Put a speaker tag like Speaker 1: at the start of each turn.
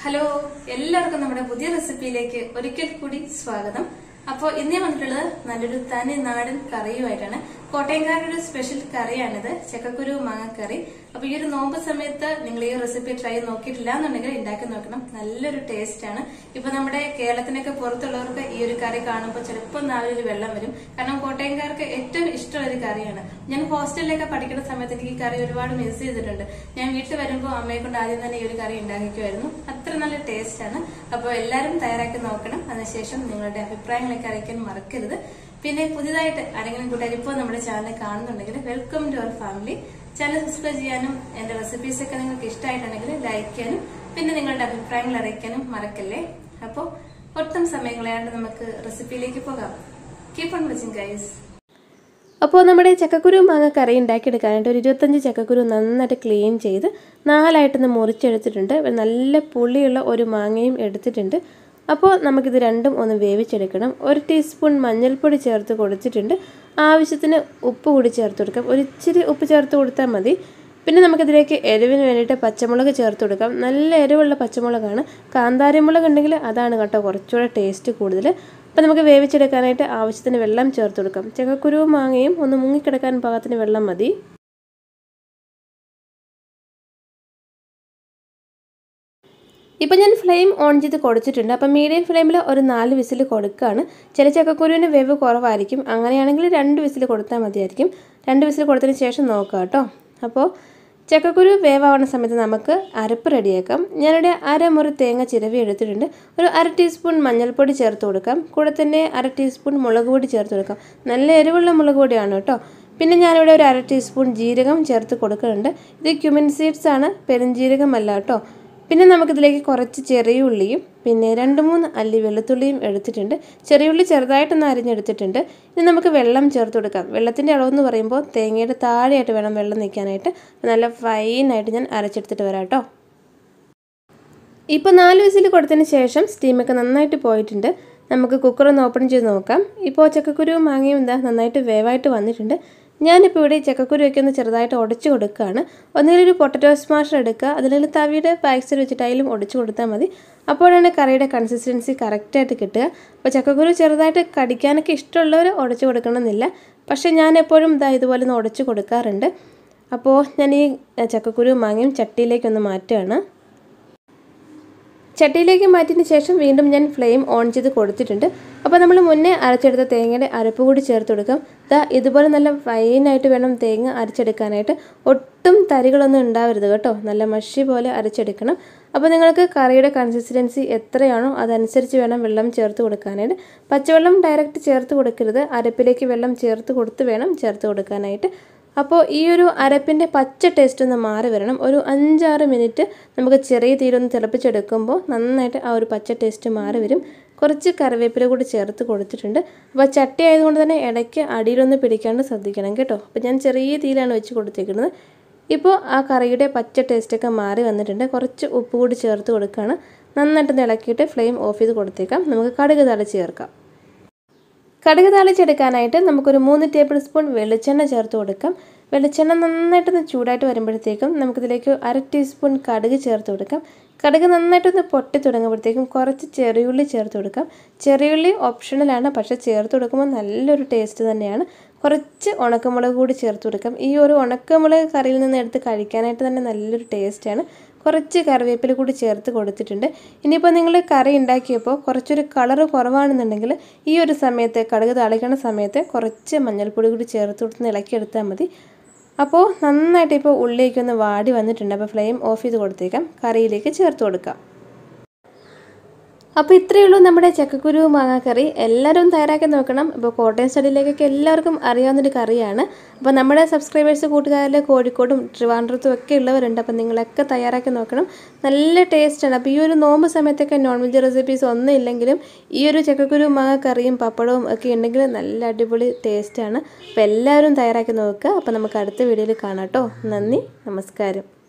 Speaker 1: hello എല്ലാവർക്കും നമ്മുടെ പുതിയ റെസിപ്പിയിലേക്ക് ഒരിക്കൽ കൂടി സ്വാഗതം അപ്പോൾ ഇന്ന് ഞാൻ വന്നിട്ടുള്ളത് നല്ലൊരു തനി നാടൻ കറിയുമായിട്ടാണ് കോട്ടയംകാരുടെ ഒരു സ്പെഷ്യൽ കറിയാണിത് ചക്കക്കുരു മാങ്ങക്കറി അപ്പൊ ഈ ഒരു നോമ്പ് സമയത്ത് നിങ്ങൾ ഈ റെസിപ്പി ട്രൈ നോക്കിയിട്ടില്ല എന്നുണ്ടെങ്കിൽ ഉണ്ടാക്കി നോക്കണം നല്ലൊരു ടേസ്റ്റ് ആണ് ഇപ്പൊ നമ്മുടെ കേരളത്തിനൊക്കെ പുറത്തുള്ളവർക്ക് ഈ ഒരു കറി കാണുമ്പോൾ ചിലപ്പോൾ നാവിലൊരു വെള്ളം വരും കാരണം കോട്ടയംകാർക്ക് ഏറ്റവും ഇഷ്ടമുള്ള ഒരു കറിയാണ് ഞാൻ ഹോസ്റ്റലിലൊക്കെ പഠിക്കുന്ന സമയത്ത് എനിക്ക് ഈ കറി ഒരുപാട് മിസ് ചെയ്തിട്ടുണ്ട് ഞാൻ വീട്ടിൽ വരുമ്പോൾ അമ്മയെ കൊണ്ട് ആദ്യം തന്നെ ഈ ഒരു കറി ഉണ്ടാക്കിക്കുമായിരുന്നു അത്ര നല്ല ടേസ്റ്റ് ആണ് അപ്പോൾ എല്ലാവരും തയ്യാറാക്കി നോക്കണം അതിനുശേഷം നിങ്ങളുടെ അഭിപ്രായങ്ങളൊക്കെ അറിയിക്കാൻ മറക്കരുത് പിന്നെ പുതിയതായിട്ട് ആരെങ്കിലും കൂട്ടുകാർ ഇപ്പോൾ നമ്മുടെ ചാനൽ കാണുന്നുണ്ടെങ്കിൽ welcome to our family channel subscribe ചെയ്യാനും എന്റെ റെസിപ്പീസ് ഒക്കെ നിങ്ങൾക്ക് ഇഷ്ടമായിട്ടുണ്ടെങ്കിൽ ലൈക്ക് ചെയ്യാനും പിന്നെ നിങ്ങളുടെ അഭിപ്രായങ്ങൾ അറിയിക്കാനും മറക്കല്ലേ അപ്പോൾ ഒട്ടും സമയം കളയാണ്ട് നമുക്ക് റെസിപ്പിയിലേക്ക് പോകാം കീപ്പ് ഓൺ വാച്ചിങ് ഗൈസ്
Speaker 2: അപ്പോൾ നമ്മുടെ ചക്കക്കുരു മാങ്ങ കറി ഉണ്ടാക്കിയെടുക്കാനായിട്ട് ഒരു ഇരുപത്തഞ്ച് ചക്കക്കുരു നന്നായിട്ട് ക്ലീൻ ചെയ്ത് നാലായിട്ടൊന്ന് മുറിച്ചെടുത്തിട്ടുണ്ട് നല്ല പുളിയുള്ള ഒരു മാങ്ങയും എടുത്തിട്ടുണ്ട് അപ്പോൾ നമുക്കിത് രണ്ടും ഒന്ന് വേവിച്ചെടുക്കണം ഒരു ടീസ്പൂൺ മഞ്ഞൾപ്പൊടി ചേർത്ത് കൊടുത്തിട്ടുണ്ട് ആവശ്യത്തിന് ഉപ്പ് കൂടി ചേർത്ത് കൊടുക്കാം ഒരു ഇച്ചിരി ഉപ്പ് ചേർത്ത് കൊടുത്താൽ മതി പിന്നെ നമുക്കിതിലേക്ക് എരിവിന് വേണ്ടിയിട്ട് പച്ചമുളക് ചേർത്ത് കൊടുക്കാം നല്ല എരിവുള്ള പച്ചമുളകാണ് കാന്താരിമുളക് ഉണ്ടെങ്കിൽ അതാണ് കേട്ടോ കുറച്ചുകൂടെ ടേസ്റ്റ് കൂടുതൽ അപ്പോൾ നമുക്ക് വേവിച്ചെടുക്കാനായിട്ട് ആവശ്യത്തിന് വെള്ളം ചേർത്ത് കൊടുക്കാം ചക്കക്കുരുവും മാങ്ങയും ഒന്ന് മുങ്ങിക്കിടക്കാൻ പാകത്തിന് വെള്ളം മതി ഇപ്പം ഞാൻ ഫ്ലെയിം ഓൺ ചെയ്ത് കൊടുത്തിട്ടുണ്ട് അപ്പം മീഡിയം ഫ്ലെയിമിൽ ഒരു നാല് വിസിൽ കൊടുക്കുകയാണ് ചില ചക്കക്കുരുവിന് വേവ് കുറവായിരിക്കും അങ്ങനെയാണെങ്കിൽ രണ്ട് വിസിൽ കൊടുത്താൽ മതിയായിരിക്കും രണ്ട് വിസിൽ കൊടുത്തതിന് ശേഷം നോക്കുക കേട്ടോ അപ്പോൾ ചക്കക്കുരു വേവാവുന്ന സമയത്ത് നമുക്ക് അരപ്പ് റെഡിയാക്കാം ഞാനിവിടെ അരമുറി തേങ്ങ ചിരവി എടുത്തിട്ടുണ്ട് ഒരു അര ടീസ്പൂൺ മഞ്ഞൾപ്പൊടി ചേർത്ത് കൊടുക്കാം കൂടെ തന്നെ അര ടീസ്പൂൺ മുളക് പൊടി ചേർത്ത് കൊടുക്കാം നല്ല എരിവുള്ള മുളക് പൊടിയാണ് കേട്ടോ പിന്നെ ഞാനിവിടെ ഒരു അര ടീസ്പൂൺ ജീരകം ചേർത്ത് കൊടുക്കുന്നുണ്ട് ഇത് ക്യുമിൻ സീഡ്സ് ആണ് പെരുംജീരകമല്ല കേട്ടോ പിന്നെ നമുക്കിതിലേക്ക് കുറച്ച് ചെറിയ ഉള്ളിയും പിന്നെ രണ്ട് മൂന്ന് അല്ലി വെളുത്തുള്ളിയും എടുത്തിട്ടുണ്ട് ചെറിയ ഉള്ളി ചെറുതായിട്ടൊന്ന് അരിഞ്ഞെടുത്തിട്ടുണ്ട് ഇനി നമുക്ക് വെള്ളം ചേർത്ത് കൊടുക്കാം വെള്ളത്തിൻ്റെ അളവെന്ന് പറയുമ്പോൾ തേങ്ങയുടെ താഴെയായിട്ട് വേണം വെള്ളം നിൽക്കാനായിട്ട് നല്ല ഫൈനായിട്ട് ഞാൻ അരച്ചെടുത്തിട്ട് വരാം കേട്ടോ ഇപ്പോൾ നാല് വിസിൽ കൊടുത്തതിന് ശേഷം സ്റ്റീമൊക്കെ നന്നായിട്ട് പോയിട്ടുണ്ട് നമുക്ക് കുക്കർ ഒന്ന് ഓപ്പൺ ചെയ്ത് നോക്കാം ഇപ്പോൾ ചക്കക്കുരുവും മാങ്ങയും എന്താ നന്നായിട്ട് വേവായിട്ട് വന്നിട്ടുണ്ട് ഞാനിപ്പോൾ ഇവിടെ ചക്കക്കുരു ഒക്കെ ഒന്ന് ചെറുതായിട്ട് ഉടച്ചു കൊടുക്കുകയാണ് ഒന്നുകിൽ ഒരു പൊട്ടറ്റോ സ്മാഷർ എടുക്കുക അതിൽ തവിയുടെ ബാക്ക് സൈഡ് വെച്ചിട്ട് അതിലും ഉടച്ചു കൊടുത്താൽ മതി അപ്പോഴാണ് കറിയുടെ കൺസിസ്റ്റൻസി കറക്റ്റായിട്ട് കിട്ടുക അപ്പോൾ ചക്കക്കുരു ചെറുതായിട്ട് കടിക്കാനൊക്കെ ഇഷ്ടമുള്ളവർ ഉടച്ചു കൊടുക്കണമെന്നില്ല പക്ഷേ ഞാൻ എപ്പോഴും ഇതാ ഇതുപോലെ ഒന്ന് ഉടച്ചു കൊടുക്കാറുണ്ട് അപ്പോൾ ഞാൻ ഈ ചക്കക്കുരു മാങ്ങയും ചട്ടിയിലേക്കൊന്ന് മാറ്റുകയാണ് ചട്ടിയിലേക്ക് മാറ്റിയതിന് ശേഷം വീണ്ടും ഞാൻ ഫ്ലെയിം ഓൺ ചെയ്ത് കൊടുത്തിട്ടുണ്ട് അപ്പോൾ നമ്മൾ മുന്നേ അരച്ചെടുത്ത തേങ്ങയുടെ അരപ്പ് കൂടി ചേർത്ത് കൊടുക്കാം ദാ ഇതുപോലെ നല്ല ഫൈനായിട്ട് വേണം തേങ്ങ അരച്ചെടുക്കാനായിട്ട് ഒട്ടും തരികളൊന്നും ഉണ്ടാവരുത് കേട്ടോ നല്ല മഷി പോലെ അരച്ചെടുക്കണം അപ്പോൾ നിങ്ങൾക്ക് കറിയുടെ കൺസിസ്റ്റൻസി എത്രയാണോ അതനുസരിച്ച് വേണം വെള്ളം ചേർത്ത് കൊടുക്കാനായിട്ട് പച്ചവെള്ളം ഡയറക്റ്റ് ചേർത്ത് കൊടുക്കരുത് അരപ്പിലേക്ക് വെള്ളം ചേർത്ത് കൊടുത്ത് വേണം ചേർത്ത് കൊടുക്കാനായിട്ട് അപ്പോൾ ഈ ഒരു അരപ്പിൻ്റെ പച്ച ടേസ്റ്റ് ഒന്ന് മാറി വരണം ഒരു അഞ്ചാറ് മിനിറ്റ് നമുക്ക് ചെറിയ തീരൊന്ന് തിളപ്പിച്ചെടുക്കുമ്പോൾ നന്നായിട്ട് ആ ഒരു പച്ച ടേസ്റ്റ് മാറി വരും കുറച്ച് കറിവേപ്പില കൂടി ചേർത്ത് കൊടുത്തിട്ടുണ്ട് അപ്പോൾ ചട്ടി ആയതുകൊണ്ട് തന്നെ ഇടയ്ക്ക് അടിയിലൊന്ന് പിടിക്കാണ്ട് ശ്രദ്ധിക്കണം കേട്ടോ അപ്പോൾ ഞാൻ ചെറിയ തീയിലാണ് വെച്ച് കൊടുത്തേക്കുന്നത് ഇപ്പോൾ ആ കറിയുടെ പച്ച ടേസ്റ്റൊക്കെ മാറി വന്നിട്ടുണ്ട് കുറച്ച് ഉപ്പ് കൂടി ചേർത്ത് കൊടുക്കുകയാണ് നന്നായിട്ട് ഇളക്കിയിട്ട് ഫ്ലെയിം ഓഫ് ചെയ്ത് കൊടുത്തേക്കാം നമുക്ക് കടുക് തളിച്ച് ചേർക്കാം കടുക് താളിച്ചെടുക്കാനായിട്ട് നമുക്കൊരു മൂന്ന് ടേബിൾ സ്പൂൺ വെളിച്ചെണ്ണ ചേർത്ത് കൊടുക്കാം വെളിച്ചെണ്ണ നന്നായിട്ടൊന്ന് ചൂടായിട്ട് വരുമ്പോഴത്തേക്കും നമുക്കിതിലേക്ക് അര ടീസ്പൂൺ കടുക് ചേർത്ത് കൊടുക്കാം കടുക് നന്നായിട്ടൊന്ന് പൊട്ടി തുടങ്ങുമ്പോഴത്തേക്കും കുറച്ച് ചെറിയുള്ളി ചേർത്ത് കൊടുക്കാം ചെറിയുള്ളി ഓപ്ഷണലാണ് പക്ഷേ ചേർത്ത് കൊടുക്കുമ്പോൾ നല്ലൊരു ടേസ്റ്റ് തന്നെയാണ് കുറച്ച് ഉണക്കമുളക് കൂടി ചേർത്ത് കൊടുക്കാം ഈ ഒരു ഉണക്കമുളക് കറിയിൽ നിന്ന് എടുത്ത് കഴിക്കാനായിട്ട് തന്നെ നല്ലൊരു ടേസ്റ്റാണ് കുറച്ച് കറിവേപ്പില കൂടി ചേർത്ത് കൊടുത്തിട്ടുണ്ട് ഇനിയിപ്പോൾ നിങ്ങൾ കറി ഉണ്ടാക്കിയപ്പോൾ കുറച്ചൊരു കളറ് കുറവാണെന്നുണ്ടെങ്കിൽ ഈ ഒരു സമയത്ത് കടുക് താളിക്കണ സമയത്ത് കുറച്ച് മഞ്ഞൾപ്പൊടി കൂടി ചേർത്ത് കൊടുത്ത് ഇളക്കിയെടുത്താൽ മതി അപ്പോൾ നന്നായിട്ട് ഇപ്പോൾ ഉള്ളിലേക്ക് ഒന്ന് വാടി വന്നിട്ടുണ്ട് അപ്പോൾ ഫ്ലെയിം ഓഫ് ചെയ്ത് കൊടുത്തേക്കാം കറിയിലേക്ക് ചേർത്ത് കൊടുക്കാം അപ്പോൾ ഇത്രയേ ഉള്ളൂ നമ്മുടെ ചക്കക്കുരു മാങ്ങാക്കറി എല്ലാവരും തയ്യാറാക്കി നോക്കണം ഇപ്പോൾ കോട്ടയം സ്റ്റഡിയിലേക്കൊക്കെ എല്ലാവർക്കും അറിയാവുന്നൊരു കറിയാണ് അപ്പോൾ നമ്മുടെ സബ്സ്ക്രൈബേഴ്സ് കൂട്ടുകാരിൽ കോഴിക്കോടും ട്രിവാൻഡ്രത്തും ഒക്കെ ഉള്ളവരുണ്ട് അപ്പോൾ നിങ്ങളൊക്കെ തയ്യാറാക്കി നോക്കണം നല്ല ടേസ്റ്റാണ് അപ്പോൾ ഈ ഒരു നോമ്പ് സമയത്തൊക്കെ നോൺ വെജ് റെസിപ്പീസ് ഒന്നും ഇല്ലെങ്കിലും ഈ ഒരു ചക്കക്കുരു മാങ്ങാക്കറിയും പപ്പടവും ഒക്കെ ഉണ്ടെങ്കിൽ നല്ല അടിപൊളി ടേസ്റ്റാണ് അപ്പോൾ എല്ലാവരും തയ്യാറാക്കി നോക്കുക അപ്പോൾ നമുക്ക് അടുത്ത വീഡിയോയിൽ കാണാം കേട്ടോ നന്ദി നമസ്കാരം